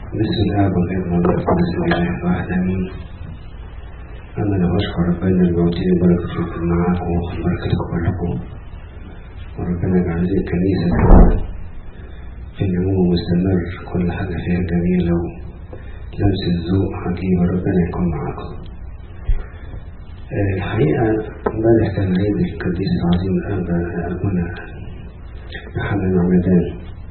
بسم الله والابن والروح القدس الاله الواحد امين انا لو اشكر ربنا الموتين بركة معاكم وبركتكم كلكم وربنا يجعل لي الكنيسة في النمو مستمر كل حاجة فيها جميلة ولمس الذوق عجيبة ربنا يكون معاكم الحقيقة امبارح كان عيد القديس العظيم الأب أبونا محمد عمدان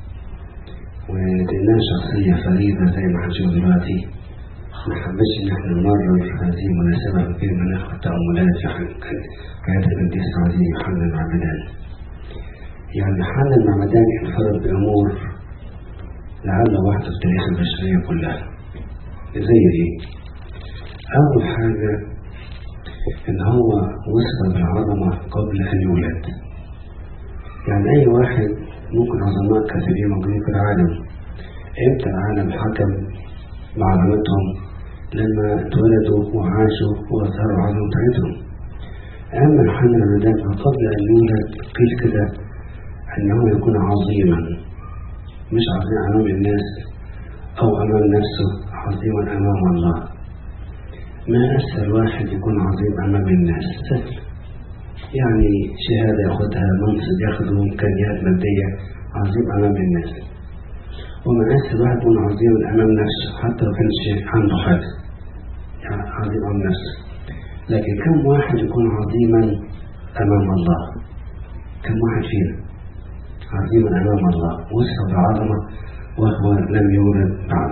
ولأنها شخصية فريدة زي ما هنشوف دلوقتي ما حبيتش إن احنا نمرر هذه المناسبة غير ما ناخد تأملات في حياة القديس العظيم محمد عمدان. يعني محمد عمدان انفرد بأمور لعل واحدة في تاريخ البشرية كلها. زي إيه؟ أول حاجة إن هو وصل بالعظمة قبل أن يولد. يعني أي واحد ممكن عظماء كثيرين موجودين في العالم امتى العالم حكم بعظمتهم لما اتولدوا وعاشوا واظهروا العظمه بتاعتهم اما محمد رمضان فقبل ان يولد قيل كده انه يكون عظيما مش عظيم امام الناس او امام نفسه عظيما امام الله ما اسهل واحد يكون عظيم امام الناس سهل يعني شهادة ياخدها منصب ياخده إمكانيات مادية عظيم أمام الناس ومن أسهل واحد يكون عظيم أمام نفسه حتى لو كانش عنده حاجة يعني عظيم أمام نفسه لكن كم واحد يكون عظيما أمام الله كم واحد فينا عظيما أمام الله وصف بالعظمة وهو لم يولد بعد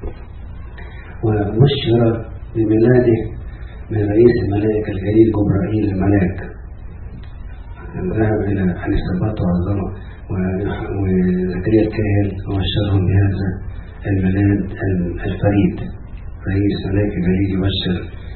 وبشر بميلاده من رئيس الملائكة الجليل جبرائيل الملاك ذهب إلى اليصابات وعظمه وزكريا الكاهن وبشرهم بهذا الميلاد الفريد رئيس ملاك جليل يبشر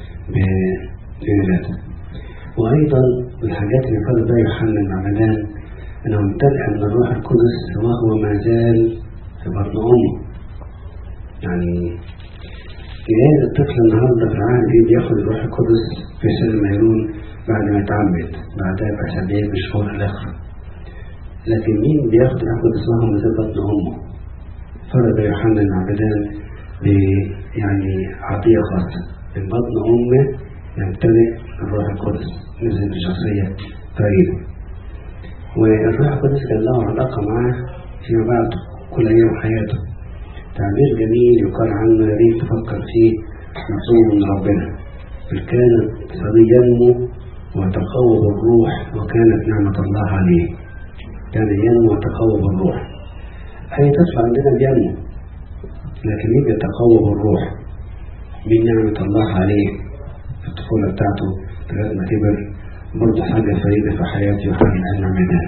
بميلاده وأيضا من الحاجات اللي فرض بها يوحنا المعمدان أنه امتلأ من الروح القدس وهو ما زال في بطن أمه يعني جهاز الطفل النهارده في العالم الجديد ياخد الروح القدس في سن الميلون بعد ما يتعمد بعدها بأسابيع بشهور الآخر لكن مين بياخد الروح القدس وهو من بطن أمه فرض يوحنا المعمدان ب يعني عطية خاصة من بطن أمه يمتلئ الروح القدس نزل بشخصية فريدة والروح القدس كان له علاقة معاه فيما بعد كل أيام حياته تعبير جميل يقال عنه يا ريت تفكر فيه مطلوب من ربنا كان صبي ينمو وتقوى بالروح وكانت نعمة الله عليه كان ينمو وتقوى بالروح أي طفل عندنا بينمو لكن يجي يتقوى بالروح من نعمة الله عليه في الطفولة بتاعته لغاية ما كبر برضه حاجة فريدة في حياة يوحنا المعمدان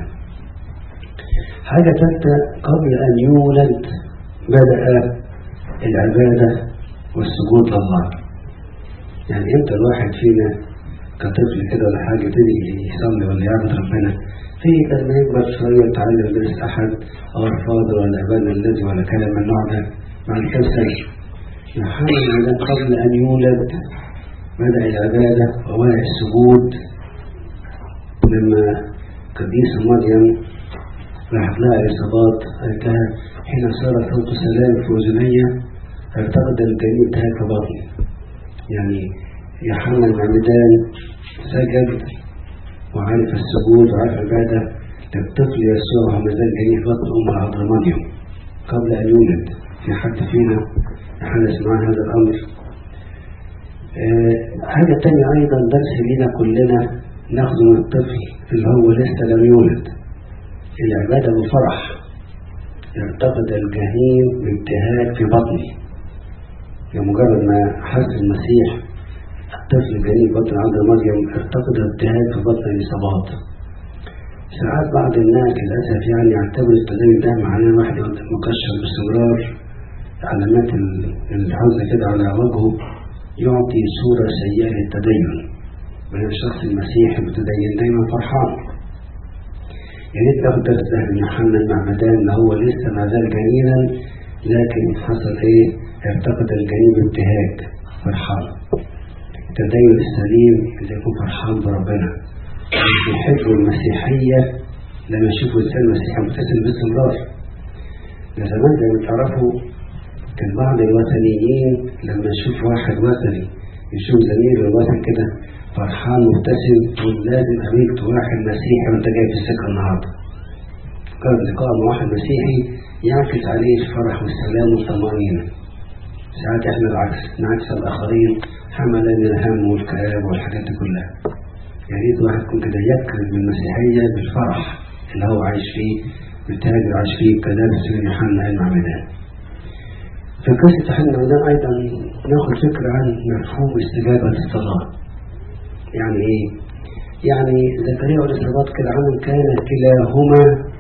حاجة ثالثة قبل أن يولد بدأ العبادة والسجود لله يعني امتى الواحد فينا كطفل كده ولا حاجة يبتدي يصلي ولا يعبد ربنا في لما يكبر شوية يتعلم درس أحد أو الفاضل ولا أبانا الذي ولا كلام من النوع ده بعد كام سنة يوحنا قبل أن يولد بدأ العبادة ووضع السجود لما قديسة مريم راحت لها إصابات قالت لها حين صار صوت سلام في أذني ارتقد الجنين انتهى في بطني يعني يوحنا المعمدان سجد وعرف السجود وعرف العبادة للطفل يسوع وهو مازال جنين في بطن أم العذراء مريم قبل أن يولد في حد فينا يحدث معاه هذا الأمر أه حاجة تانية أيضا درس لينا كلنا ناخده من الطفل اللي هو لسه لم يولد العبادة بفرح يرتقد الجحيم بابتهاج في بطني بمجرد ما حس المسيح الطفل الجنين بطن عبد مريم ارتقد ابتهاج في بطن الإصابات ساعات بعض الناس للأسف يعني يعتبر التدين ده معناه واحد مكشر باستمرار علامات الحزن كده على وجهه يعطي صورة سيئة للتدين بين الشخص المسيحي المتدين دايما فرحان يا ريت تاخد درس ده من يوحنا المعمدان اللي هو لسه ما زال جنينا لكن حصل ايه؟ ارتقد الجنين بابتهاج فرحان التدين السليم اللي يكون فرحان بربنا يحب المسيحية لما يشوفوا الإنسان المسيحي مبتسم باستمرار ده زمان زي ما تعرفوا كان بعض الوثنيين لما يشوف واحد وثني يشوف زميله الوثن كده فرحان مبتسم يقول لازم قابلت واحد مسيحي وانت جاي في السكه النهارده. قرب لقاء مع واحد مسيحي يعكس عليه الفرح والسلام والطمأنينة. ساعات احنا العكس نعكس الآخرين حملا الهم والكآب والحاجات دي كلها. يا ريت واحد يكون كده يكرز بالمسيحية بالفرح اللي هو عايش فيه بالتاجر عايش فيه كلابس من يوحنا المعمدان. في قصة يوحنا المعمدان أيضا ناخد فكرة عن مفهوم استجابة الصلاة. يعني إيه؟ يعني زكريا والإصابات كده عنهم كان كلاهما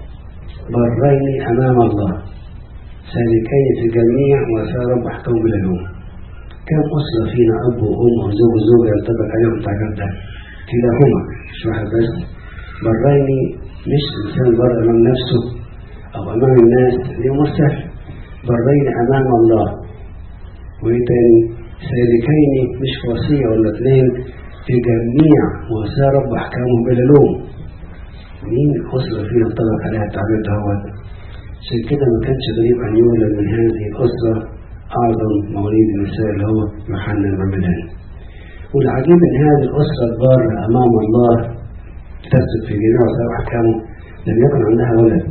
برين أمام الله سالكين في الجميع وسار بحثهم إلى اليوم كم أسرة فينا أب وأم وزوج وزوجة ينطبق عليهم التعبير ده كلاهما مش واحد بس برين مش إنسان بر أمام نفسه أو أمام الناس دي أمور سهل برين أمام الله وإيه تاني سالكين مش وصية ولا اثنين في جميع وسار بأحكامهم بلا لوم مين الأسرة فينا انطبق عليها التعبير ده هو عشان كده ما كانش غريب أن يولد من هذه الأسرة أعظم مواليد النساء اللي هو يوحنا المعمدان والعجيب أن هذه الأسرة البارة أمام الله تثبت في جميع وسائل أحكامه لم يكن عندها ولد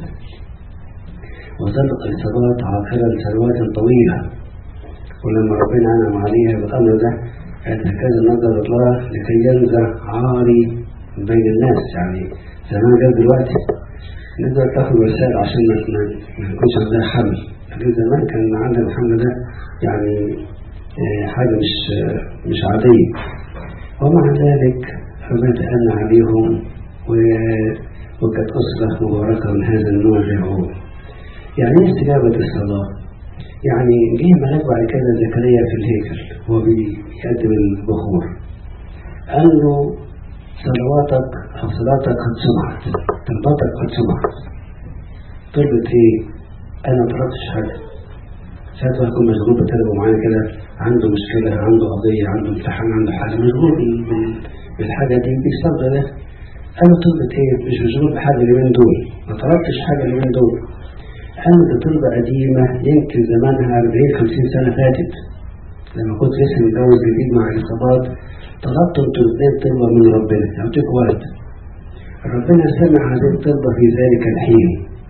وظلت الإصابات عاقلا سنوات طويلة ولما ربنا أنعم عليها بالأمر ده هكذا نظر الله لكي ينزع عاري بين الناس يعني زمان غير دلوقتي نقدر تاخد وسائل عشان ما ما يكونش عندها حمل لكن زمان كان عندنا الحمل ده يعني حاجة مش مش عادية ومع ذلك ربنا تأنى عليهم وكانت أسرة مباركة من هذا النوع اللي يعني ايه استجابة الصلاة؟ يعني جه ملاك بعد كده زكريا في الهيكل هو بيقدم البخور قال له صلواتك أو صلاتك قد سمعت طلباتك قد سمعت طلبت إيه؟ أنا ما طلبتش حاجة ساعات واحد يكون مشغول بطلبه معين كده عنده مشكلة عنده قضية عنده امتحان عنده حاجة مشغول بالحاجة دي بيصدق ده أنا طلبت إيه؟ مش مشغول بحاجة اليومين دول ما طلبتش حاجة اليومين دول أنا دي طلبة قديمة يمكن زمانها 40 50 سنة فاتت لما كنت لسه متجوز جديد مع الإصابات طلبت انتوا الاثنين طلبة من ربنا يعطيك ولد ربنا سمع هذه الطلبة في ذلك الحين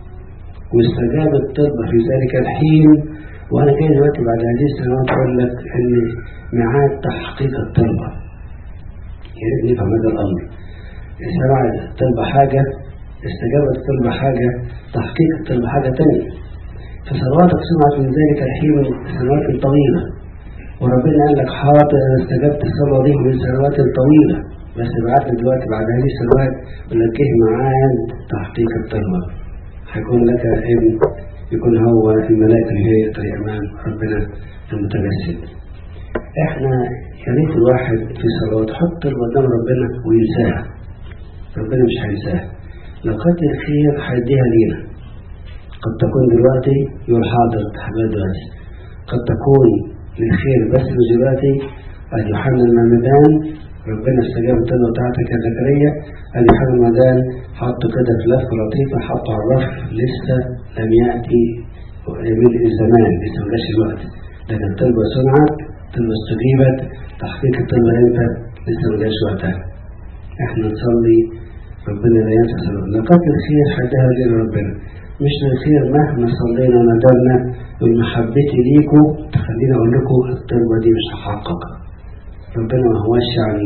واستجاب الطلبة في ذلك الحين وأنا جاي دلوقتي بعد هذه السنوات أقول لك إن ميعاد تحقيق الطلبة يا ريت نفهم هذا الأمر سمع الطلبة حاجة استجابت الطلبة حاجة تحقيق الطلبة حاجة تانية فصلواتك سمعت من ذلك الحين سنوات طويلة وربنا قال لك حاضر انا استجبت الصلاه دي من سنوات طويله بس بعت دلوقتي بعد هذه السنوات يقول لك ايه ميعاد تحقيق الطلبه هيكون لك ابن يكون هو الملائكه اللي هي امام ربنا المتجسد احنا يا ريت الواحد في صلوات حط طلبه قدام ربنا وينساها ربنا مش هينساها لقد الخير هيديها لينا قد تكون دلوقتي يقول حاضر حبايب دلوقتي قد تكون للخير بس دلوقتي قال يوحنا المعمدان ربنا استجاب الطلبة بتاعتك يا زكريا قال يوحنا المعمدان حطه كده في لفة لطيفة حطه على الرف لسه لم يأتي ملء الزمان لسه ما جاش الوقت لكن الطلبة سمعت الطلبة استجيبت تحقيق الطلبة امتى لسه ما جاش وقتها احنا نصلي ربنا لا ينسى سبب لقد الخير حدها لنا ربنا مش للخير مهما صلينا ندرنا ومحبتي ليكم تخليني اقول لكم الطلبه دي مش هحقق ربنا ما هوش يعني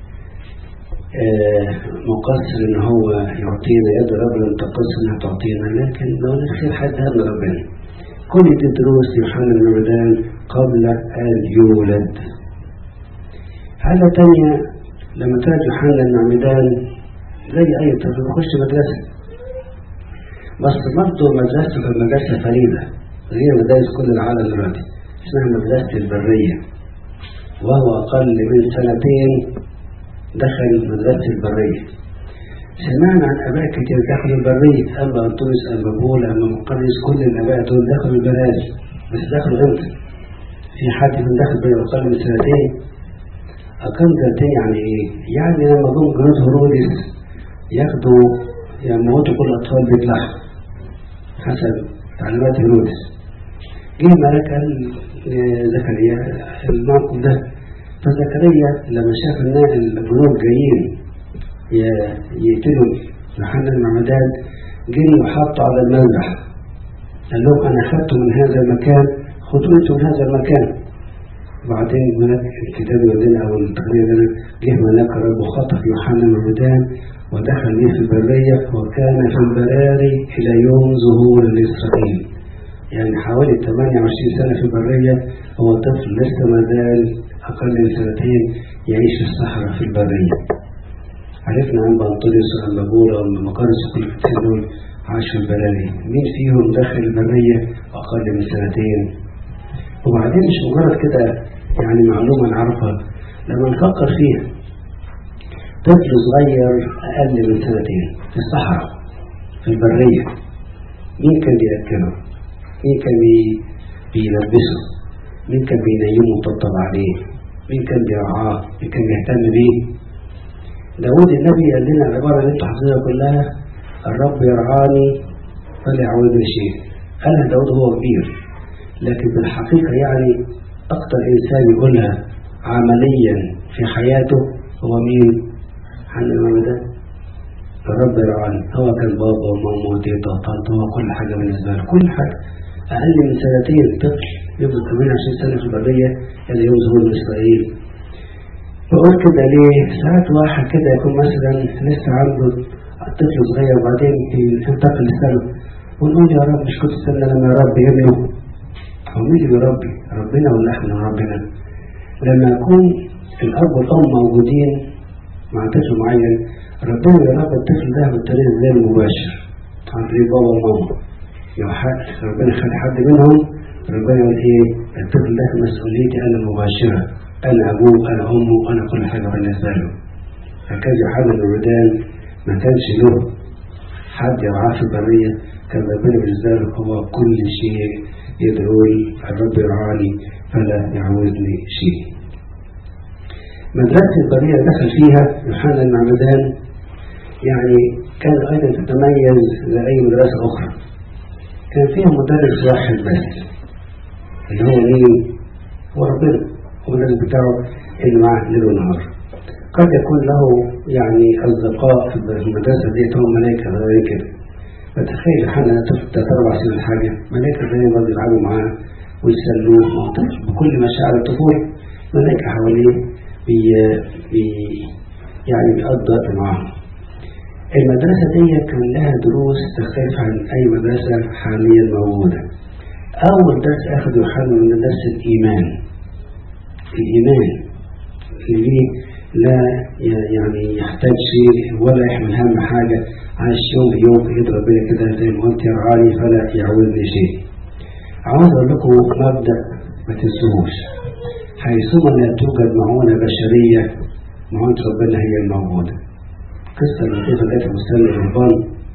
آه مقصر ان هو يعطينا يد ربنا تقص انها تعطينا لكن لو الخير حدها من ربنا كل دي دروس يوحنا المعمدان قبل ان يولد حاجة تانية لما تاج يوحنا المعمدان زي أي طفل بيخش مدرسة بس برضه مدرسته كانت مدرسة فريدة غير مدارس كل العالم دلوقتي اسمها مدرسة البرية وهو أقل من سنتين دخل مدرسة البرية سمعنا عن آباء كتير دخلوا البرية أما أنطونيوس أما بولا أما مقريس كل الآباء دول دخلوا البراري بس دخلوا إمتى؟ في حد من دخل بين أقل من سنتين أقل سنتين يعني إيه؟ يعني لما جم جنود هرودس ياخدوا يموتوا كل الأطفال بيطلعوا حسب تعليمات هيرودس جه ملاك قال لزكريا الموقف ده فزكريا لما شاف ان الجنود جايين يقتلوا يوحنا المعمدان جري وحطوا على المذبح قال لهم انا اخذته من هذا المكان خدوه انتوا من هذا المكان وبعدين ملك الكتاب يقول لنا او التقرير لنا جه ملاك الرب وخطف يوحنا المعمدان ودخل به في البرية وكان في البراري إلى يوم ظهور لإسرائيل يعني حوالي 28 سنة في البرية هو طفل لسه ما زال أقل من سنتين يعيش في الصحراء في البرية عرفنا عن بنطلس والمبورة والمقارس كل الكتير دول عاشوا في البراري مين فيهم دخل البرية أقل من سنتين وبعدين مش مجرد كده يعني معلومة نعرفها لما نفكر فيها طفل صغير أقل من سنتين في الصحراء في البرية مين كان بيأكله؟ مين كان بي... بيلبسه؟ مين كان بينيمه ويطبطب عليه؟ مين كان بيرعاه؟ مين كان بيهتم بيه؟ داود النبي قال لنا العبارة اللي انتوا حافظينها كلها الرب يرعاني فلا يعوزني شيء قالها داود هو كبير لكن بالحقيقة يعني أكتر إنسان يقولها عمليا في حياته هو مين؟ حنا المعمدان الرب يرعاني هو كان بابا وماما وتيتا وطنط هو كل حاجة بالنسبة له كل حاجة أقل من سنتين طفل يفضل 28 سنة في البرية إلى يوم ظهور إسرائيل بقول كده ليه؟ ساعات واحد كده يكون مثلا لسه عنده طفل صغير وبعدين ينتقل السنة ونقول يا رب مش كنت استنى لما يربي ابنه هو مين اللي بيربي؟ ربنا ولا احنا ربنا؟ لما يكون الأب والأم موجودين مع طفل معين ربنا يربي الطفل ده بالطريقة غير مباشر عن طريق بابا وماما لو حد ربنا خد حد منهم ربنا يقول ايه الطفل ده مسؤوليتي انا المباشرة انا ابوه انا امه انا كل حاجة بالنسبة له هكذا يوحنا الولدان ما كانش له حد يرعاه في البرية كان ربنا بالنسبة له هو كل شيء يقول الرب يرعاني فلا يعوزني شيء مدرسة البرية دخل فيها يوحنا المعمدان يعني كان أيضا تتميز لأي مدرسة أخرى كان فيها مدرس واحد بس اللي هو مين؟ هو ربنا هو المدرس بتاعه اللي معاه ليل ونهار قد يكون له يعني أصدقاء في المدرسة دي هم ملائكة زي كده فتخيل حنا طفل تلات أربع سنين حاجة ملائكة زي برضه يلعبوا معاه ويسلوه بكل مشاعر الطفولة ملائكة حواليه بي بي يعني بيقضي وقت معاهم المدرسة دي كان لها دروس تختلف عن أي مدرسة حاليا موجودة أول درس أخذ يوحنا من درس الإيمان الإيمان اللي لا يعني يحتاج شيء ولا يحمل هم حاجة عايش يوم بيوم في ايد ربنا كده زي ما قلت يرعاني فلا يعوزني شيء عاوز أقول لكم مبدأ ما تنسوهوش حيثما لا توجد معونة بشرية معونة ربنا هي الموجودة قصة لطيفة جت في بستان الرهبان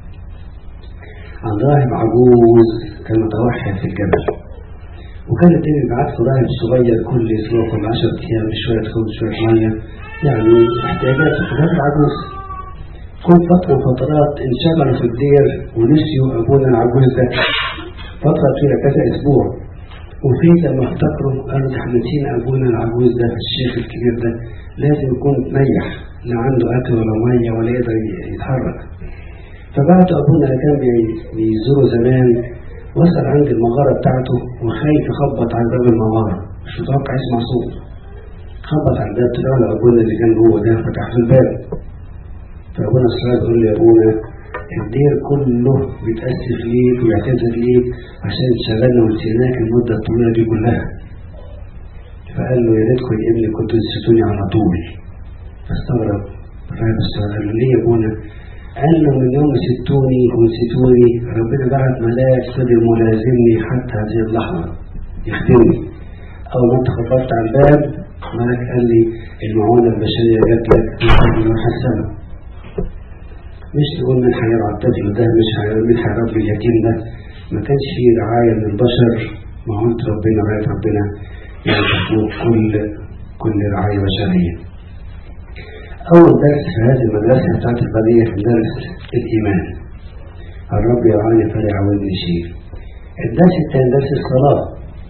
عن راهب عجوز كان متوحد في الجبل وكان الدين بيبعت له راهب صغير كل اسبوع كل 10 ايام بشوية خبز شوية مية يعني احتياجات الراهب العجوز كل فترة فترات انشغلوا في الدير ونسيوا ابونا العجوز ده فترة طويلة كذا اسبوع وفي لما افتكروا قالوا ده احنا نسينا ابونا العجوز ده الشيخ الكبير ده لازم يكون متنيح لا عنده اكل ولا ميه ولا يقدر يتحرك فبعتوا ابونا اللي كان بيزوره زمان وصل عند المغارة بتاعته وخايف يخبط على باب المغارة مش متوقع يسمع صوت خبط على الباب طلع له ابونا اللي كان جوه ده فتح له الباب فابونا الصلاة يقول له يا ابونا الدير كله بيتأسف ليك ويعتذر ليك عشان اتشغلنا ونسيناك المدة الطويلة دي كلها فقال له يا ريتكم يا ابني كنتوا نسيتوني على طول فاستغرب فهذا السؤال قال له ليه يا ابونا؟ قال له من يوم سبتوني ونسيتوني ربنا بعت ملاك فضل ملازمني حتى هذه اللحظة يخدمني أول ما أنت خبطت على الباب ملاك قال لي المعونة البشرية جات لك من حسنة مش تقول من هيرعى الطفل ده مش مين هيربي اليتيم ده ما كانش فيه رعاية من البشر معونة ربنا رعاية ربنا يعني تفوق كل كل رعاية بشرية أول درس في هذه المدرسة بتاعت البرية في درس الإيمان الرب يرعاني فلا يعوزني شيء الدرس الثاني درس الصلاة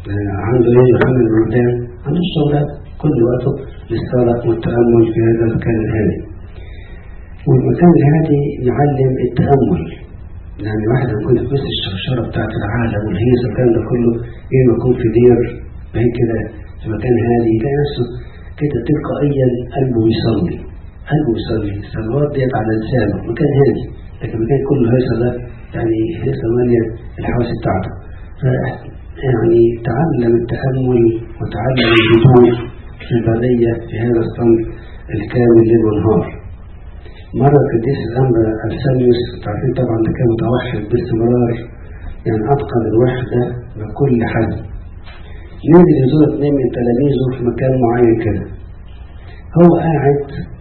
عنده ايه يوحنا المعمدان عنده الشغلات كل وقته للصلاة والتأمل في هذا المكان الهادي والمكان الهادي يعلم التأمل يعني واحد يكون في وسط الشرشرة بتاعت العالم والهيصة والكلام ده كله ايه ما يكون في دير بعيد كده في مكان هادي يلاقي نفسه كده تلقائيا قلبه يصلي قلبه يصلي الصلوات ديت على لسانه مكان هادي لكن مكان كله هيصة ده يعني هيصة مالية الحواس بتاعته يعني تعلم التأمل وتعلم الهدوء في البرية في هذا الصمت الكامل ليل ونهار مرة قديس الأنبا أرسانيوس تعرفين طبعا ده كان متوحد باستمرار يعني أتقن الوحدة بكل حزم نزل يزور اثنين من تلاميذه في مكان معين كده هو قاعد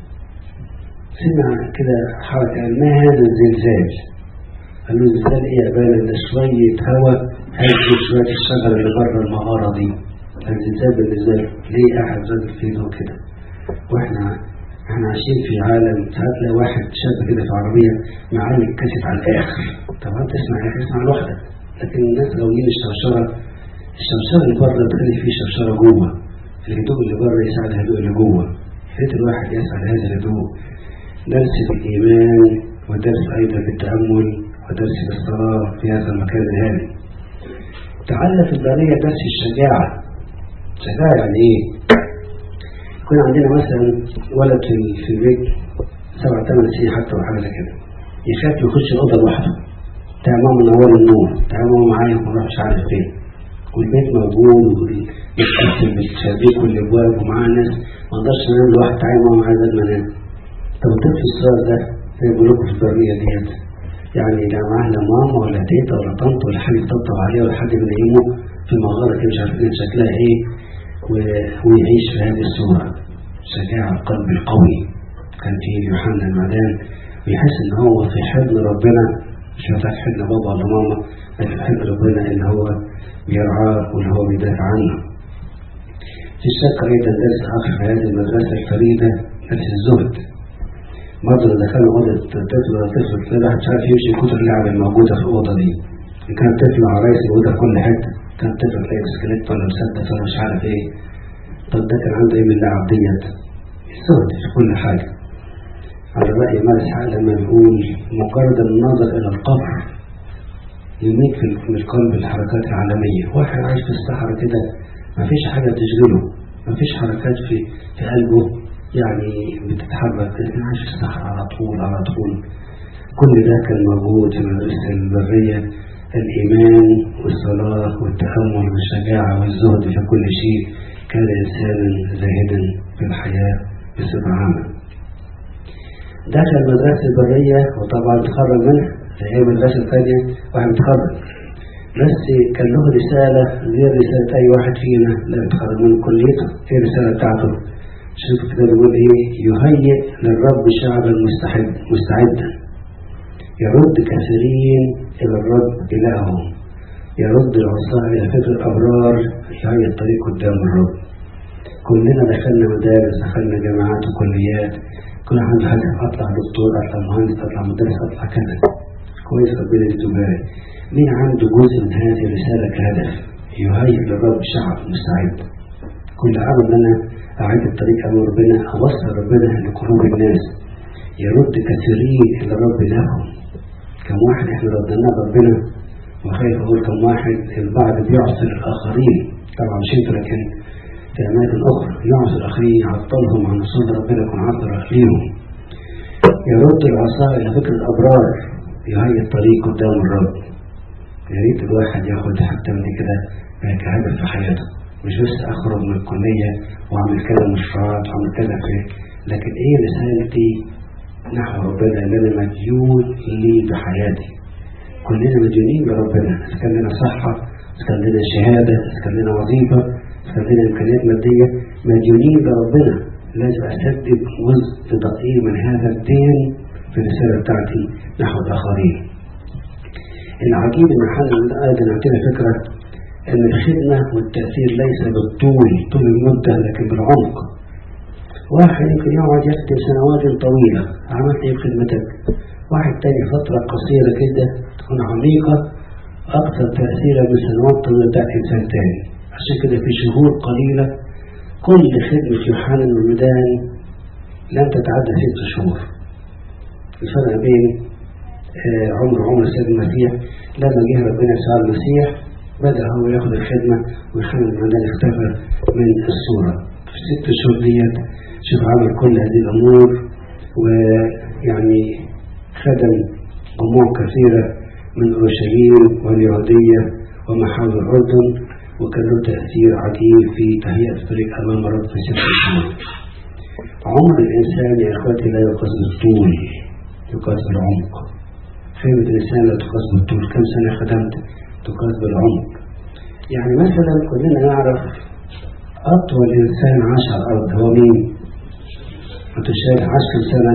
سمع كده حركة ما هذا الزلزال قال له الزلزال ايه يا بالا ده شوية هوا هز شوية الشجر اللي بره المغارة دي الزلزال بالنسبة له ليه قاعد زاد فيه كده واحنا احنا عايشين في عالم ساعات تلاقي واحد شاب كده في عربية معلق كاسيت على الآخر طبعا تسمع يا تسمع لوحدك لكن الناس لو جين الشرشرة الشرشرة اللي بره تخلي فيه شرشرة جوه الهدوء اللي بره يساعد الهدوء اللي جوه ريت الواحد يسعى هذا الهدوء درس في الإيمان ودرس أيضا في التأمل ودرس في الصلاة في هذا المكان الهادي تعلم في البرية درس الشجاعة شجاعة يعني إيه؟ يكون عندنا مثلا ولد في في البيت سبع ثمان سنين حتى ولا حاجة زي كده يخاف يخش الأوضة لوحده تعال ماما منور النور تعال ماما معايا ونروح مش عارف فين والبيت موجود ويتقسم بالشبابيك والابواب ومعاه ناس ما اقدرش انام لوحدي تعالى ماما معايا زي ما انام طب الطفل الصغير ده زي ما بيقول لكم في البريه ديت يعني لا معاه لا ماما ولا تيتا ولا طنط ولا حاجه تطبطب عليه ولا حد منيمه في مغاره كده مش عارفين شكلها ايه ويعيش في هذه الصوره شجاعه القلب القوي كان في يوحنا المعدان ويحس ان هو في حضن ربنا مش محتاج حضن بابا ولا ماما لكن حضن ربنا اللي هو بيرعاه واللي هو بيدافع عنه في الشك أيضا درس آخر في هذه المدرسة الفريدة درس الزهد برضه لو دخلنا أوضة طفل ولا طفل تلاقي واحد مش عارف يمشي كتر اللعب الموجودة في الأوضة دي إن كان طفل عرايس موجودة في كل حتة كان طفل تلاقي بسكليت ولا مسدس ولا مش عارف إيه طب ده كان عنده إيه من اللعب ديت الزهد في كل حاجة على رأي مارس حق لما بيقول مجرد النظر إلى القبر يميت في القلب الحركات العالمية واحد عايش في الصحراء كده ما فيش حاجة تشغله ما فيش حركات في, في قلبه يعني بتتحرك لكن عايش في الصحراء على طول على طول كل ده كان موجود في مدرسة البرية الإيمان والصلاة والتأمل والشجاعة والزهد في كل شيء كان إنسانا زاهدا في الحياة بصفة عامة دخل مدرسة البرية وطبعا تخرج منها زي أي مدرسة ثانية واحد متخرج بس كان له رسالة غير رسالة أي واحد فينا لا يتخرج من كليته هي الرسالة بتاعته شوف كده بيقول إيه يهيئ للرب شعبا مستعد مستعدا يرد كثيرين إلى الرب إلههم يرد العصاة إلى فكر الأبرار يهيئ الطريق قدام الرب كلنا دخلنا مدارس دخلنا جامعات وكليات كل عنده حاجة أطلع دكتور أطلع مهندس أطلع مدرس أطلع كذا كويس ربنا يتوبها مين عنده جزء من هذه الرسالة كهدف يهيئ للرب شعب مستعد كل عمل أنا أعيد الطريق أمام ربنا أوصل ربنا لقلوب الناس يرد كثيرين إلى الرب لهم كم واحد إحنا ردناه ربنا وخايف أقول كم واحد البعض بيعصر الآخرين طبعا شيء لكن في أماكن أخرى يعصر الآخرين يعطلهم عن صوت ربنا يكون عطر ليهم يرد العصا إلى فكر الأبرار يهيئ الطريق قدام الرب يا ريت الواحد ياخد حتى من كده كهدف في حياته مش بس اخرج من الكليه واعمل كذا مشروعات واعمل كذا في لكن ايه رسالتي نحو ربنا اللي انا مديون لي بحياتي كلنا مديونين لربنا اذا كان لنا صحه اذا كان لنا شهاده اذا كان لنا وظيفه اذا كان لنا امكانيات ماديه مديونين لربنا لازم اسدد جزء ضئيل من هذا الدين في الرساله بتاعتي نحو الاخرين العجيب ان حاجه ايضا عندنا فكره ان الخدمه والتاثير ليس بالطول طول المده لكن بالعمق واحد يمكن يقعد يخدم سنوات طويله عملت ايه بخدمتك واحد تاني فتره قصيره كده تكون عميقه اكثر تاثيرا من سنوات طويله بتاعت انسان تاني عشان كده في شهور قليلة كل خدمة يوحنا المعمدان لم تتعدى ست شهور الفرق بين آه، عمر عمر السيد المسيح لما جه ربنا يسوع المسيح بدأ هو ياخد الخدمة ويوحنا المعمدان اختفى من الصورة في الست شهور ديت شوف عمل كل هذه الأمور ويعني خدم جموع كثيرة من أورشليم واليهودية وما حول الأردن وكان له تأثير عجيب في تهيئة الطريق أمام رب في ست شهور عمر الإنسان يا إخواتي لا يقاس بالطول يقاس بالعمق خدمة الإنسان لا تقاس بالطول كم سنة خدمت تقاس بالعمق يعني مثلا كلنا نعرف أطول إنسان عاش على الأرض هو مين؟ متشابه عاش كم سنة؟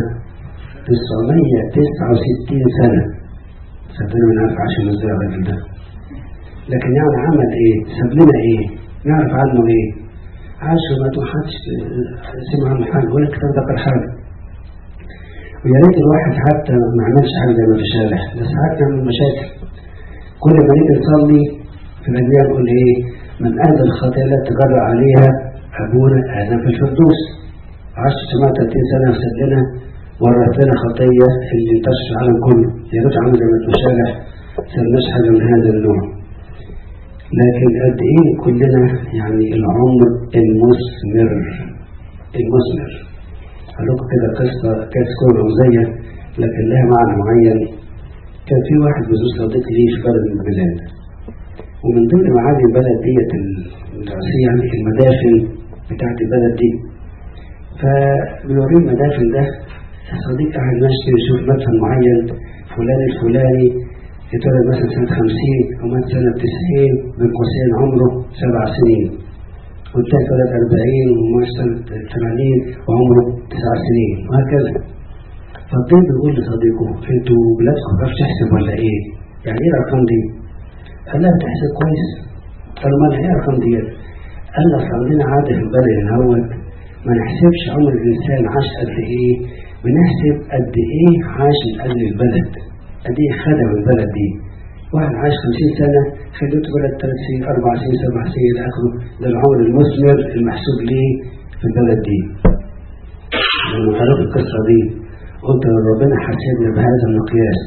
969 سنة صدقني من عارف عاش ازاي الراجل ده لكن يعني عمل ايه؟ ساب لنا ايه؟ نعرف عنه ايه؟ عاش وما حدش سمع عنه حاجة ولا الكتاب ذكر حاجة ويا ريت الواحد حتى ما عملش حاجة زي ما تشارح ده ساعات نعمل مشاكل كل ما نيجي نصلي في الأنبياء نقول ايه؟ من أهل الخطيئة لا تجرى عليها أبونا آدم في الفردوس عاش 38 سنة وساب لنا ورث لنا خطية اللي انتشر العالم كله يا ريت عمل زي ما تشارح سبناش حاجة من هذا النوع لكن قد ايه كلنا يعني العمر المثمر المثمر هقول لكم كده قصة كانت تكون رمزية لكن لها معنى معين كان في واحد بزوج صديق لي في بلد من البلاد ومن ضمن معالي البلد ديت الرئيسية يعني المدافن بتاعت البلد دي فبيوريه المدافن ده صديق قاعد ماشي يشوف مدفن معين فلان الفلاني اتولد مثلا سنة خمسين ومات سنة تسعين من قوسين عمره سبع سنين والتاني اتولد أربعين ومات سنة ثمانين وعمره تسع سنين وهكذا فالطيب بيقول لصديقه انتوا بلادكم ما تحسب ولا ايه؟ يعني ايه الارقام دي؟ قال لها بتحسب كويس قال له ما ايه الارقام دي؟ قال له اصل عندنا عاده في البلد الاول ما نحسبش عمر الانسان عاش قد ايه بنحسب قد ايه عاش من اجل البلد قد ايه خدم البلد دي واحد عاش 50 سنة خدمته بلد 3 سنين 4 سنين 7 سنين إلى آخره ده العمر المثمر المحسوب ليه في البلد دي لما قرأت القصة دي قلت لو ربنا حاسبنا بهذا المقياس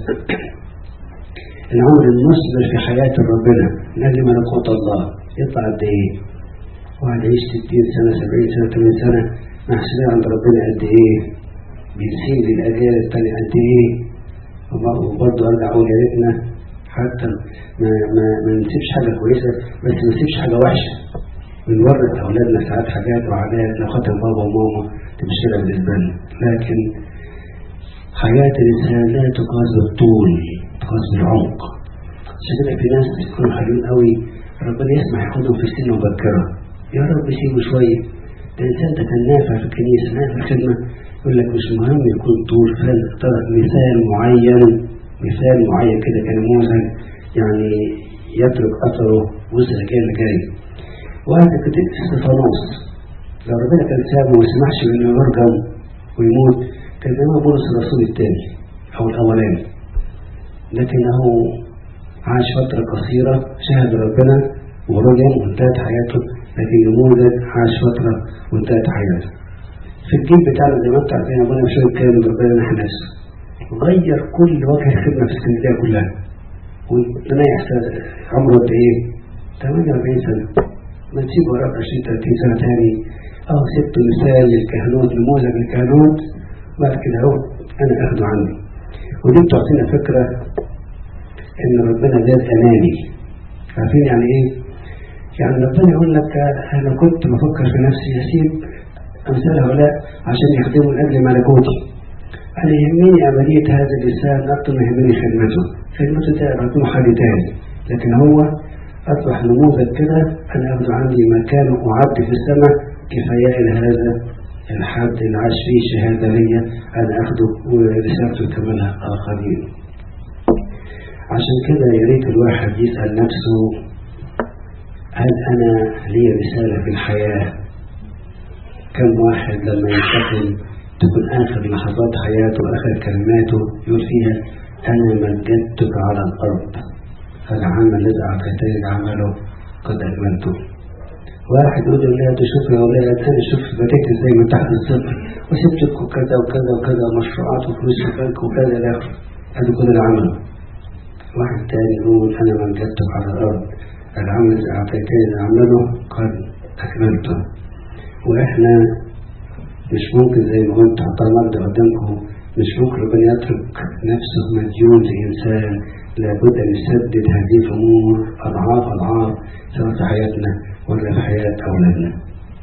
العمر المثمر في حياة ربنا من أجل ملكوت الله يطلع قد إيه؟ واحد يعيش 60 سنة 70 سنة 80 سنة محسوبين عند ربنا قد إيه؟ بيسيب للأجيال التانية قد إيه؟ وبرضه أرجع أقول يا ريتنا حتى ما, ما, ما نسيبش حاجة كويسة بس ما نسيبش حاجة وحشة بنورث أولادنا ساعات حاجات وعادات لو خدها بابا وماما تبقى مشكلة بالنسبة لنا لكن حياة الإنسان لا تقاس بالطول تقاس بالعمق عشان كده في ناس بيكونوا حلوين قوي ربنا يسمح ياخدهم في سن مبكرة يا رب سيبه شوية ده الإنسان ده كان نافع في الكنيسة نافع في الخدمة يقول لك مش مهم يكون طول فاختار مثال معين مثال معين كده كنموذج يعني يترك أثره وسط الأجيال اللي جاي واحد كتير استفانوس لو ربنا كان سابه وما سمحش انه يرجم ويموت كان زمان بولس الرسول الثاني او الاولاني لكنه عاش فترة قصيرة شهد ربنا ورجم وانتهت حياته لكن نموذج عاش فترة وانتهت حياته في الجيل بتاعنا زي ما انتم عارفين ابونا مش كان ربنا نحنس غير كل وجه الخدمة في اسكندرية كلها وتنيح عمره قد ايه؟ 48 سنة ما تسيب وراك 20 30 سنة تاني اه سبت مثال للكهنوت نموذج للكهنوت بعد كده اهو انا اخده عني ودي بتعطينا فكرة ان ربنا ذات اناني عارفين يعني ايه؟ يعني ربنا يقول لك انا كنت بفكر في نفسي اسيب امثال هؤلاء عشان يخدموا لاجل ملكوتي انا يهمني عملية هذا اللسان اكتر ما يهمني خدمته خدمته ده هتكون حاجة تاني لكن هو أصبح نموذج كده أنا أخذ عندي مكان أعد في السماء كفاية إلى هذا الحد اللي عاش فيه شهادة ليا أنا أخده ورسالته كملها آخرين عشان كده يا ريت الواحد يسأل نفسه هل أنا لي رسالة في الحياة كم واحد لما ينتقل تكون آخر لحظات حياته آخر كلماته يقول فيها أنا مجدتك على الأرض العمل الذي أعطيتني عمله قد أكملته واحد يقول لي ده شوف يا ولاد انا شوف بديت ازاي من تحت الصفر وسبت لكم كذا وكذا وكذا مشروعات وفلوس في البنك وكذا الى اخره هذا كل العمل واحد تاني يقول انا من جدت على الارض العمل اللي اعطيتني اعمله قد اكملته واحنا مش ممكن زي ما قلت حتى المبدا قدامكم مش ممكن ربنا يترك نفسه مديون لانسان لابد ان يسدد هذه الامور اضعاف اضعاف سواء في حياتنا ولا في حياه اولادنا.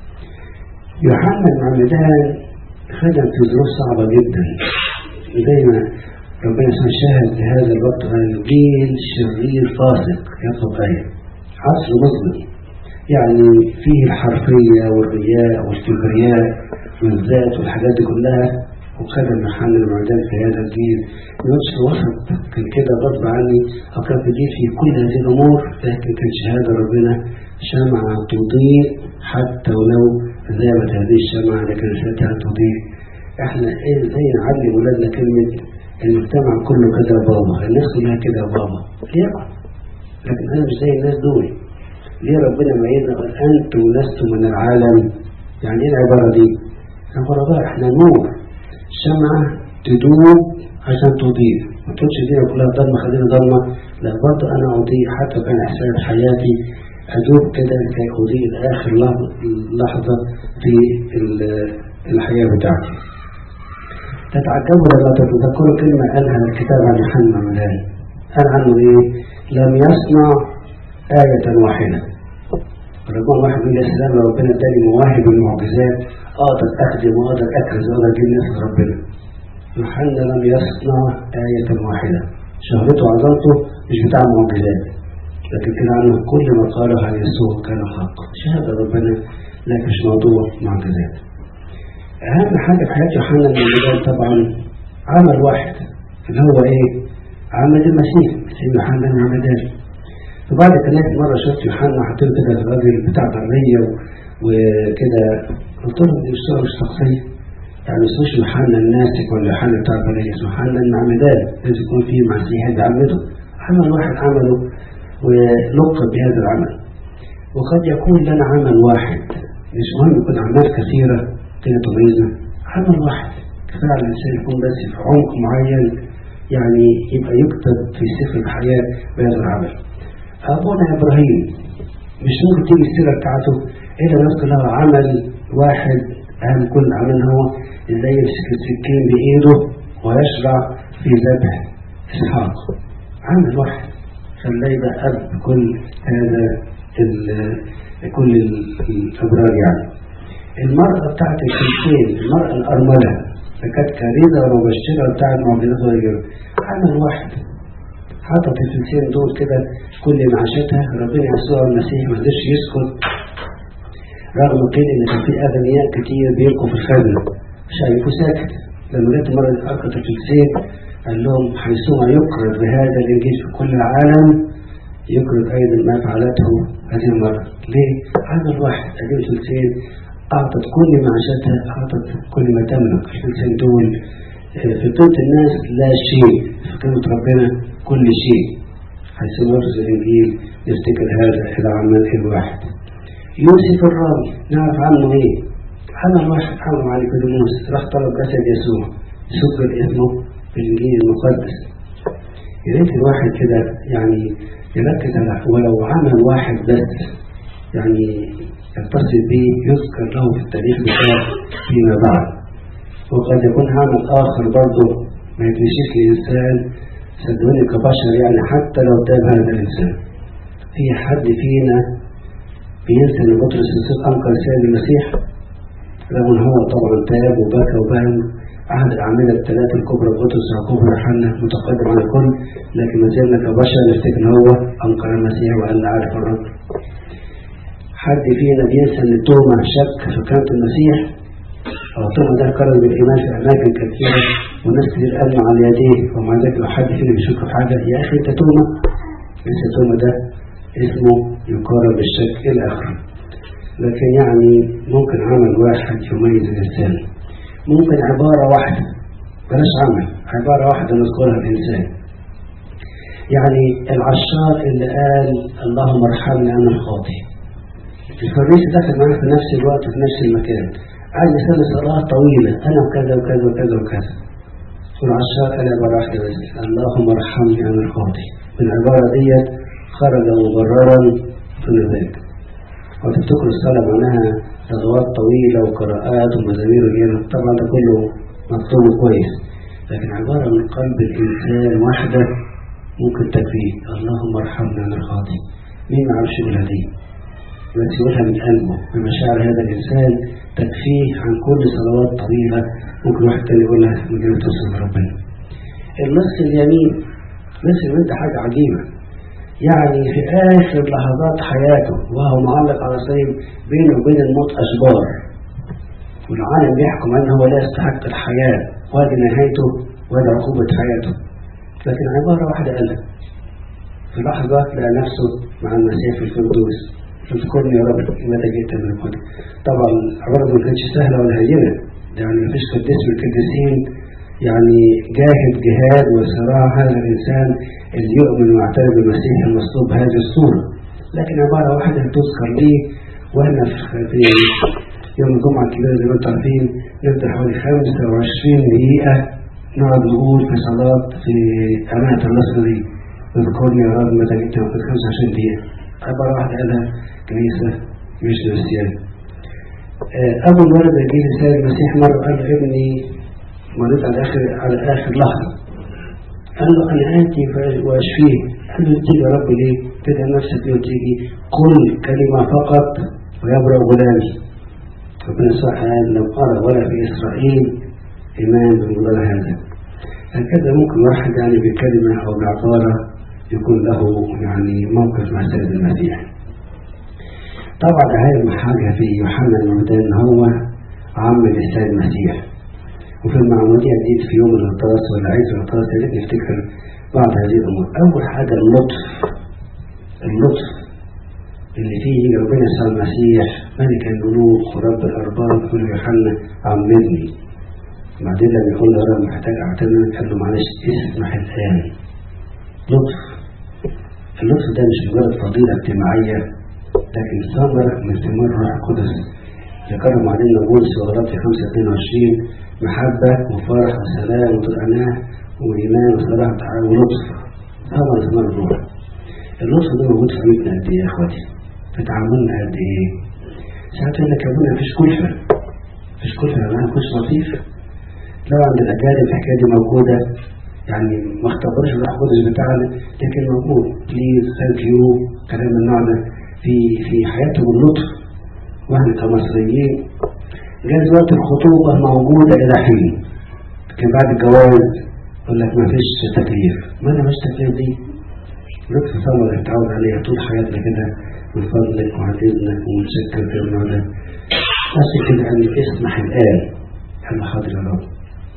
يوحنا المعمدان خدم في ظروف صعبه جدا زي ما ربنا شاهد في هذا الوقت على الجيل شرير فاسق يطلب آية عصر مظلم يعني فيه الحرفية والرياء والكبرياء والذات والحاجات دي كلها وخدم محل المعدان في هذا الجيل نفس وسط كان كده غصب عني أو كان في جيل فيه كل هذه الأمور لكن كان شهادة ربنا شمعة تضيء حتى ولو ذابت هذه الشمعة لكن ساعتها تضيء احنا ايه ازاي نعلم ولادنا كلمة المجتمع كله كده يا بابا الناس كلها كده يا بابا ليكن لكن انا مش زي الناس دول ليه ربنا ميزنا قال انتم لستم من العالم يعني ايه العباره دي؟ عباره بقى احنا نور شمعه تدوب عشان تضيء ما تقولش دي كلها ضلمه خلينا ضلمه لا برضه انا اضيء حتى كان احساس حياتي ادوب كده لكي اضيء لاخر لحظه في الحياه بتاعتي تتعجبوا لما تتذكروا كلمة قالها الكتاب عن يوحنا مدان قال عنه إيه؟ لم يصنع آية واحدة ربما واحد يقول يا سلام لو ربنا اداني مواهب المعجزات أقدر أخدم وأقدر أكرز وأقدر أجيب ناس ربنا يوحنا لم يصنع آية واحدة شهرته وعظمته مش بتاع معجزات لكن كان عنه كل ما قاله عن يسوع كان حق شهادة ربنا لكن مش موضوع معجزات أهم حاجة في حياة يوحنا المعمدان طبعا عمل واحد اللي هو إيه؟ عمل المسيح مسيح يوحنا المعمدان وبعد كده مرة شفت يوحنا حاطين كده الراجل بتاع برية وكده قلت لهم دي مش مش شخصية يعني مش يوحنا الناسك ولا يوحنا بتاع برية اسمه يوحنا المعمدان لازم يكون فيه مسيح بيعمده عمل واحد عمله ولقب بهذا العمل وقد يكون لنا عمل واحد مش مهم يكون أعمال كثيرة كده تميزنا عمل واحد كفاية على الإنسان يكون بس في عمق معين يعني يبقى يكتب في سفر الحياة بهذا العمل أبونا إبراهيم مش ممكن تيجي السيرة بتاعته إلا نذكر له عمل واحد أهم كل عمل هو إزاي يمسك السكين بإيده ويشرع في ذبح إسحاق عمل واحد خلاه يبقى أب كل هذا كل الأبرار يعني المرأة بتاعت الكلتين المرأة الأرملة فكانت كارثة ومبشرة بتاعت معجزات وغيره عمل واحد حطت الفلسين دول كده كل معاشتها ربنا يسوع المسيح ما قدرش يسكت رغم قيل ان كان في اغنياء كتير بيلقوا في الخزنه مش هيبقوا ساكت لما جت مره القت الفلسين قال لهم حيثما يقرر بهذا الانجيل في كل العالم يقرر ايضا ما فعلته هذه المره ليه؟ عمل واحد هذه الفلسين أعطت كل معاشتها أعطت كل ما تملك الفلسين دول في طيبة الناس لا شيء في كلمة ربنا كل شيء حيث نرز الإنجيل يفتكر هذا العمل الواحد يوسف الرامي نعرف عنه إيه عمل واحد عمل على كدموس راح طلب جسد يسوع سجل اسمه في الإنجيل المقدس يا ريت الواحد كده يعني يركز على ولو عمل واحد بس يعني يتصل به يذكر له في التاريخ بتاعه فيما بعد وقد يكون عمل آخر برضه ما يتنسيش لإنسان صدقوني كبشر يعني حتى لو تاب هذا الإنسان في حد فينا بينسى ان بطرس الصديق انكر سيد المسيح رغم ان هو طبعا تاب وبكى وبان عهد الاعمال الثلاثه الكبرى بطرس ويعقوب ويوحنا متقدم عن الكل لكن ما زلنا كبشر نفتكر ان هو انكر المسيح وقال لا اعرف الرب حد فينا بينسى ان توما شك في كلمه المسيح او توما ده كرر بالايمان في اماكن كثيره وناس كتير قالوا على يديه ومع ذلك لو حد فينا بيشك في حاجه يا اخي انت توما لسه توما ده اسمه يقارب بالشك إلى آخره لكن يعني ممكن عمل واحد يميز الإنسان ممكن عبارة واحدة بلاش عمل عبارة واحدة نذكرها الإنسان يعني العشار اللي قال اللهم ارحمني أنا الخاطئ الفريسي دخل معاه في نفس الوقت في نفس المكان قعد يصلي صلاة طويلة أنا وكذا وكذا وكذا وكذا والعشاق قال عبارة واحدة بس اللهم ارحمني أنا الخاطي من العبارة ديت خرج مبررا دون ذلك وتفتكروا الصلاة معناها صلوات طويلة وقراءات ومزامير وغيرها طبعا ده كله مطلوب كويس لكن عبارة من قلب الإنسان واحدة ممكن تكفيه اللهم ارحمنا أنا الخاطي مين ما عرفش يقولها دي بس يقولها من قلبه بمشاعر هذا الإنسان تكفيه عن كل صلوات طويلة ممكن واحد تاني يقولها من غير توصل لربنا النص اليمين نص اليمين ده حاجة عجيبة يعني في آخر لحظات حياته وهو معلق على صليب بينه وبين الموت أشجار والعالم بيحكم أنه هو لا يستحق الحياة وهذه نهايته وهذه عقوبة حياته لكن عبارة واحدة قالها في لحظة لقى نفسه مع المسيح في الفردوس اذكرني يا رب متى جئت من القدس طبعا العبارة ما كانتش سهلة ولا هينة يعني ما فيش قديس من القديسين يعني جاهد جهاد وصراع هذا الإنسان اللي يؤمن ويعترف بالمسيح المصلوب بهذه الصورة لكن عبارة واحدة تذكر ليه واحنا في يوم الجمعة الكبيرة زي ما انتم عارفين نبدأ حوالي 25 دقيقة نقعد نقول في صلاة في أمانة النصر دي اذكرني يا رب متى جئت في 25 دقيقة عبارة واحدة قالها كنيسة مش نسيان أول مرة يجي لسان المسيح مرة قال له ابني مريض على آخر على آخر لحظة قال له أنا آتي وأشفيه قال له تيجي يا رب ليه؟ تدعي نفسك ليه وتيجي قل كلمة فقط ويبرأ غلامي ربنا صح قال لم أرى ولا في إسرائيل إيمان بموضوع هذا هكذا ممكن واحد يعني بكلمة أو بعبارة يكون له يعني موقف مع سيد المسيح طبعا أهم حاجة في يوحنا المعمدان هو عم الإسلام المسيح وفي المعمودية دي في يوم الغطاس ولا عيد الغطاس لازم نفتكر بعض هذه الأمور أول حاجة اللطف اللطف اللي فيه يجي ربنا يسوع المسيح ملك الملوك ورب الأرباب يقول له يوحنا عمدني بعدين لما يقول له أنا محتاج أعتمد قال له معلش اسمح الآن لطف اللطف ده مش مجرد فضيلة اجتماعية لكن ثمرة من ثمار الروح القدس ذكرهم علينا بولس وغلطي 5 22 محبة وفرح وسلام وطمأنينة وإيمان وصلاح ولطف ثمرة ثمار الروح اللطف ده موجود في بيتنا قد إيه يا إخواتي؟ في تعاملنا قد إيه؟ ساعات يقول لك يا ابونا مفيش كلفة مفيش كلفة يا جماعة كلش لطيف لو عند الأجانب الحكاية دي موجودة يعني ما اختبرش الروح القدس بتاعنا لكن موجود بليز ثانك يو كلام من النوع ده في في حياتهم اللطف واحنا كمصريين جاز وقت الخطوبة موجودة إلى حين لكن بعد الجواز يقول لك ما فيش تكليف ما أنا مش تكليف دي لطف ثمرة نتعود عليها طول حياتنا كده من فضلك وعن إذنك ومتشكر في النوع ده بس كده أن اسمح الآن حلو حاضر يا رب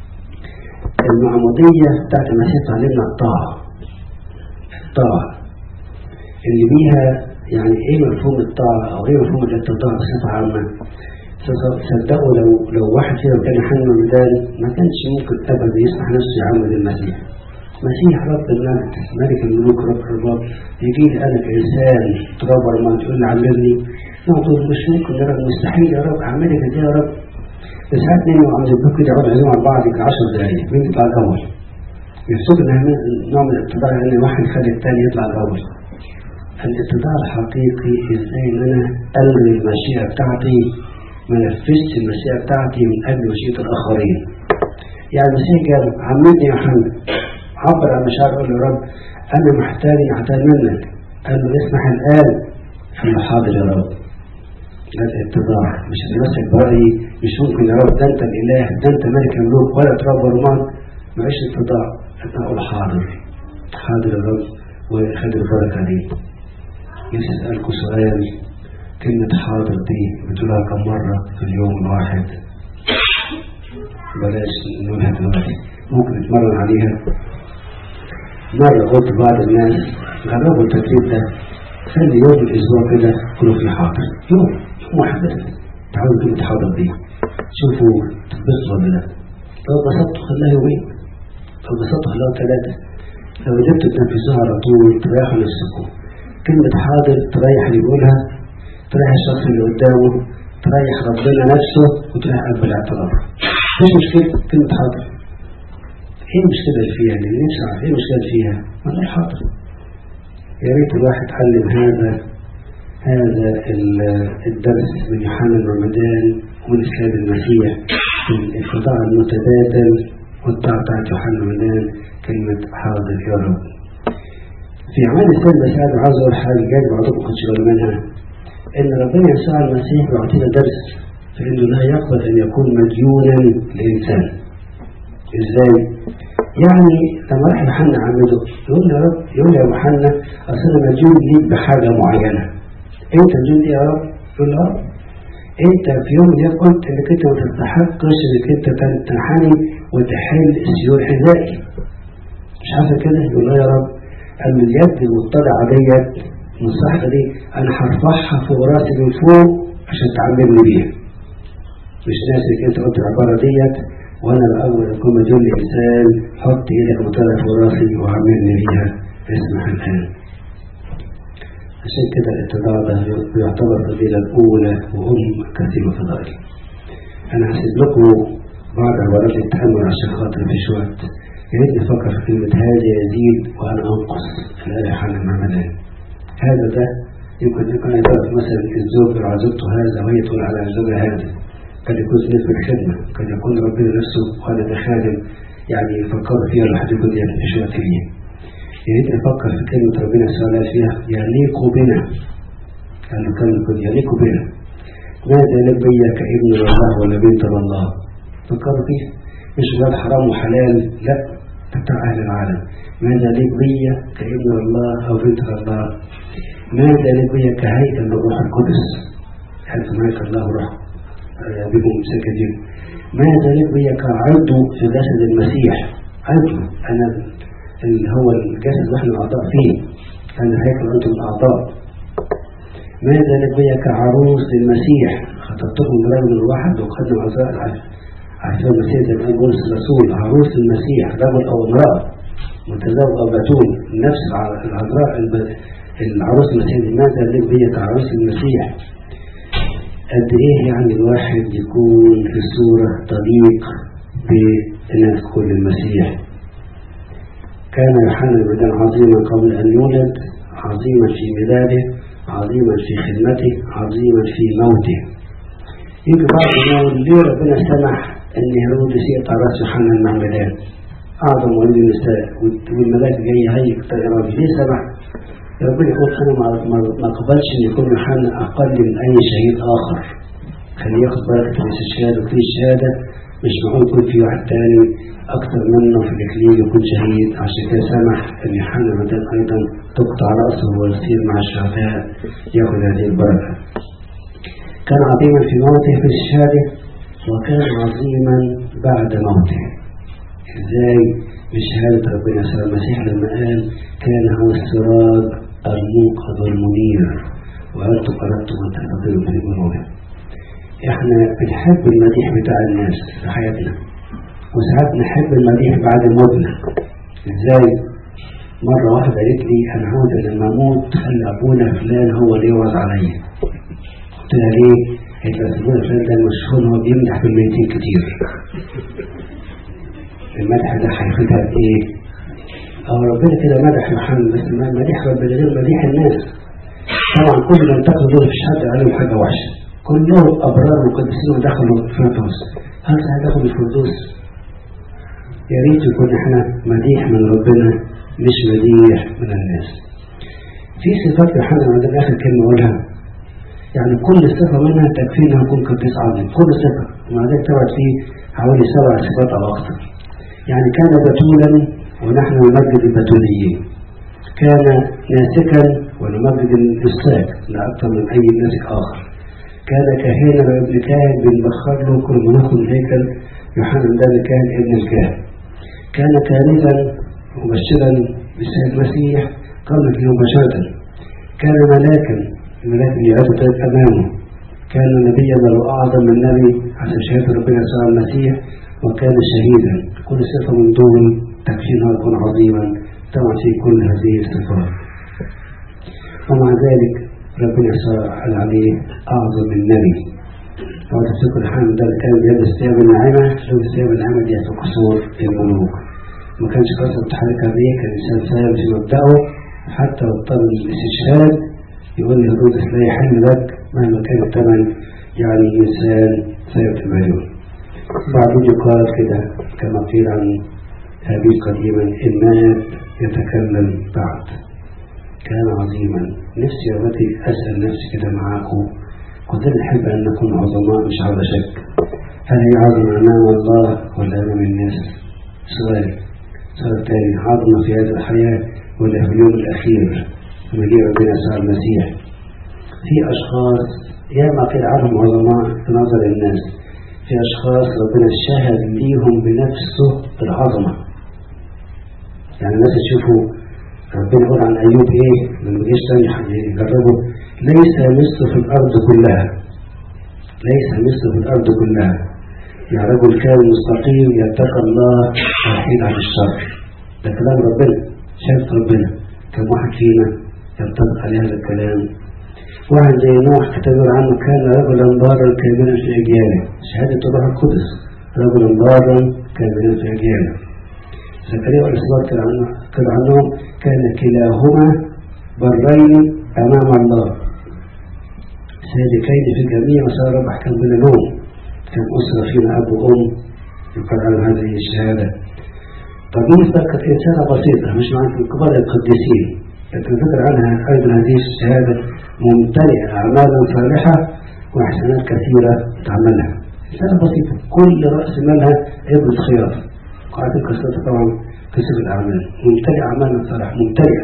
المعمودية بتاعت المسيح تعلمنا الطاعة الطاعة اللي بيها يعني ايه مفهوم الطاعة او ايه مفهوم الاتضاع بصفة عامة صدقوا لو لو واحد فيهم كان يحن الميدان ما كانش ممكن ابدا يسمح نفسه يعمل المسيح مسيح رب الملك ملك الملوك رب الرب يجي لي انا كانسان تربر ما تقول لي علمني نقول مش ممكن يا رب مستحيل يا رب اعملها دي يا رب بس ساعات اتنين وعم يبقوا كده يقعدوا يعزموا على بعض 10 دقايق مين يطلع الاول يحسب ان نوع من الاتباع ان واحد خد الثاني يطلع الاول الاتباع الحقيقي ازاي ان انا الغي المشيئه بتاعتي ما نفذش المشيئه بتاعتي من اجل مشيئه الاخرين يعني المسيح قال عمدني يا محمد عبر عن مشاعر قول له يا رب انا محتاج احتاج منك قال له اسمح الان قال له حاضر يا رب ده الاتباع مش هتمسك برأيي مش ممكن يا رب ده انت الاله ده انت ملك الملوك ولا تربى رمان معيش اتباع انا اقول حاضر حاضر يا رب وخد البركه دي نفسي اسالكم سؤال كلمة حاضر دي بتقولها كم مرة في اليوم الواحد بلاش نقولها دلوقتي ممكن نتمرن عليها مرة قلت لبعض الناس جربوا التدريب ده خلي يوم الأسبوع كده كله في حاضر يوم يوم واحد بس تعالوا كلمة حاضر دي شوفوا تتبسطوا ولا لا لو اتبسطتوا خليها يومين لو اتبسطتوا خليها ثلاثة لو قدرتوا تنفذوها على طول تريحوا نفسكم كلمة حاضر تريح اللي يقولها تريح الشخص اللي قدامه تريح ربنا نفسه وتريح قلب الاعتراف مش مشكلة كلمة حاضر ايه المشكلة اللي فيها اللي نفسي اعرف ايه المشكلة اللي فيها ما نقول حاضر يا ريت الواحد اتعلم هذا هذا الدرس من يوحنا رمضان ومن السيد المسيح الانقطاع المتبادل والطاعة بتاعت يوحنا رمضان كلمة حاضر يا رب في عمل السيد المسيح عاوز اقول حاجة جاي بعضكم كنتش بالي منها ان ربنا يسوع المسيح بيعطينا درس فانه لا يقبل ان يكون مديونا لانسان ازاي؟ يعني لما راح يوحنا عمده يقول يا رب يقول يا يوحنا اصل انا مديون ليك بحاجه معينه انت مديون لي يا رب يقول له انت في يوم من قلت انك انت ما تستحقش انك انت تنحني وتحل سيول حذائي مش عارف كده يقول له يا رب قال من اليد المطلعه ديت النصيحه دي انا هرفعها فوق راسي من فوق عشان تعلمني بيها مش ناسي انت قلت العباره ديت وانا الاول اكون مديون لانسان حط ايدك مطلع فوق راسي وعملني بيها اسمح الان عشان كده الاتضاع ده يعتبر الفضيلة الأولى وأم كثير فضائل. أنا هسيب لكم بعض عبارات التأمل عشان خاطر في شوية يا ريت نفكر في كلمة هذا يزيد وأنا أنقص في الآية حال المعمدان. هذا ده يمكن يكون يعرف مثلا الزوج لو عزبته هذا وهي تقول على زوجها هذا قد يكون نسبة خدمة قد يكون ربنا نفسه وأنا بخادم يعني يفكروا فيها لحد يكون يعني في شوية ليه. يا ريت نفكر في كلمة ربنا سؤال فيها يليق بنا قال له كلمة كده يليق بنا ماذا لك بيا كابن الله ولا بنت الله فكروا فيها مش باب حرام وحلال لا بتاع أهل العالم ماذا لك بيا كابن الله أو بنت الله ماذا لك بيا كهيئة للروح القدس هل سمعك الله روح بكم سكتين ماذا لك بيا كعضو في جسد المسيح عضو أنا اللي هو الجسد واحنا الاعضاء فيه انا هيكل انتم الاعضاء ماذا نبي كعروس للمسيح خطبتكم برجل واحد وقدم عزاء عشان المسيح زي ما يقول الرسول عروس المسيح رجل او امراه متزوج او بتول نفس العذراء العروس المسيح ماذا نبي كعروس المسيح قد ايه يعني الواحد يكون في الصورة طليق بأن تكون المسيح كان يوحنا الميدان عظيما قبل أن يولد عظيما في ميلاده عظيما في خدمته عظيما في موته يجي بعض يقول ليه ربنا سمح ان هيرودس يقطع راس يوحنا المعمدان اعظم ولد النساء والملاك جاي هيك طيران ليه سمح ربنا يقول انا ما اقبلش ان يكون يوحنا اقل من اي شهيد اخر خليه ياخد بركه رئيس الشهاده وكل الشهاده مش معقول يكون في واحد تاني أكثر منه في الإكليل يكون شهيد عشان كده سمح أن يوحنا المعمدان أيضا تقطع رأسه ويصير مع الشهداء يأخذ هذه البركة. كان عظيما في موته في الشهادة وكان عظيما بعد موته. إزاي؟ بشهادة ربنا يسوع المسيح لما قال كان هو السراج الموقظ المنير وأنتم أردتم أن تهتدوا بنوره. إحنا بنحب المديح بتاع الناس في حياتنا. وساعات نحب المديح بعد موتنا ازاي مرة واحدة قالت لي أنا عاوزة لما أموت خلي أبونا فلان هو اللي يوعظ عليا قلت لها ليه؟ قالت لي أبونا فلان ده مشهور هو بيمدح بالميتين كتير المدح ده هيفيدها بإيه؟ أو ربنا كده مدح محمد بس مديح ربنا غير مديح الناس طبعا كل من تاخد دول مفيش حد عليهم حاجة وحشة كلهم أبرار وقدسين ودخلوا الفردوس هل هيدخل الفردوس؟ يا ريت يكون احنا مديح من ربنا مش مديح من الناس في صفات يوحنا ده اخر كلمه اقولها يعني كل صفه منها تكفينا نكون قديس عظيم كل صفه ومع ذلك تبعت فيه حوالي سبع صفات او اكثر يعني كان بتولا ونحن نمجد البتوليين كان ناسكا ونمجد النساك لا اكثر من اي ناسك اخر كان كاهنا وابن كاهن بنبخر له كل ما ندخل الهيكل يوحنا ده كان ابن الكاهن كان كارثا مبشرا بالسيد المسيح قبل فيه مباشرة كان ملاكا الملاك اللي يعرف أمامه كان نبيا بل أعظم من نبي حسب شهادة ربنا يسوع المسيح وكان شهيدا كل صفة من دول تكفينا يكون عظيما طبعا في كل هذه الصفات ومع ذلك ربنا يسوع قال عليه أعظم من نبي لو تفتكر الحمد ده اللي كان بيلبس ثياب النعامة لو ثياب النعامة دي في قصور الملوك ما كانش قصة تحركها بيه كان الإنسان ثابت في مبدأه حتى لو اضطر للاستشهاد يقول لي هرودس لا يحل لك مهما كان الثمن يعني إنسان ثابت المليون بعدين يقال كده كما قيل عن هابيل قديما إن مات يتكلم بعد كان عظيما نفسي يا بنتي أسأل نفسي كده معاكم كلنا نحب أن نكون عظماء مش على شك هل هي عظمة أمام الله ولا أمام الناس؟ سؤال سؤال تاني عظمة في هذه الحياة ولا في اليوم الأخير مجيء ربنا يسوع المسيح في أشخاص ياما قيل عنهم عظماء في نظر الناس في أشخاص ربنا شهد ليهم بنفسه بالعظمة يعني الناس تشوفوا ربنا يقول عن أيوب إيه لما جيش تاني يجربه ليس مثله في الأرض كلها ليس مثله في الأرض كلها يا رجل كان مستقيم يتقى الله ويحيد عن الشر ده كلام ربنا شايف ربنا كم واحد فينا ينطبق على هذا الكلام واحد زي نوح كتب عنه كان رجلا بارا كاملا في أجياله شهادة الروح القدس رجلا بارا كاملا في أجياله زكريا والإسلام كان عنه كان عنهم كان كلاهما برين أمام الله صادقين في جميع مسار أحكام بين نوم كان أسرة فينا أب وأم يقال عن هذه الشهادة طب نثبت كانت إنسانة بسيطة مش معنى من كبار القديسين لكن ذكر عنها أيضا هذه الشهادة ممتلئة أعمالا صالحة وإحسانات كثيرة تعملها إنسانة بسيطة كل رأس مالها إبرة خيار قاعدة قصتها طبعا قصة الأعمال ممتلئة أعمالا صالحة ممتلئة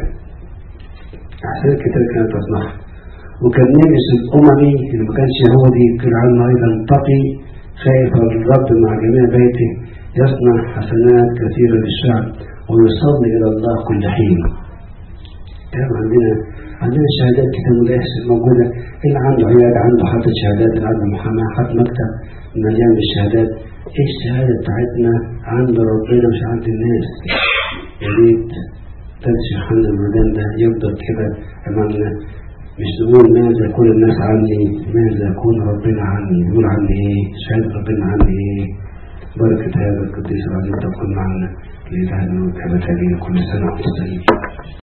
أحسنات كثيرة كانت تصنعها وكان نجس الأممي اللي ما كانش يهودي كان عنه أيضا تقي خايف من الرب مع جميع بيته يصنع حسنات كثيرة للشعب ويصلي إلى الله كل حين كان عندنا عندنا شهادات كتاب مدرس موجودة اللي عنده عيادة عنده حاطط شهادات اللي عنده محاماة حاطط مكتب مليان بالشهادات ايه الشهادة بتاعتنا عند ربنا مش عند الناس يا ريت تنسي يوحنا المدان ده يفضل كده أمامنا مش نقول ماذا يكون الناس عني ماذا يكون ربنا عني يقول عني ايه شهادة ربنا عني ايه بركة هذا القديس العظيم تكون معنا لإلهنا وكبتها كل سنة وانتم طيبين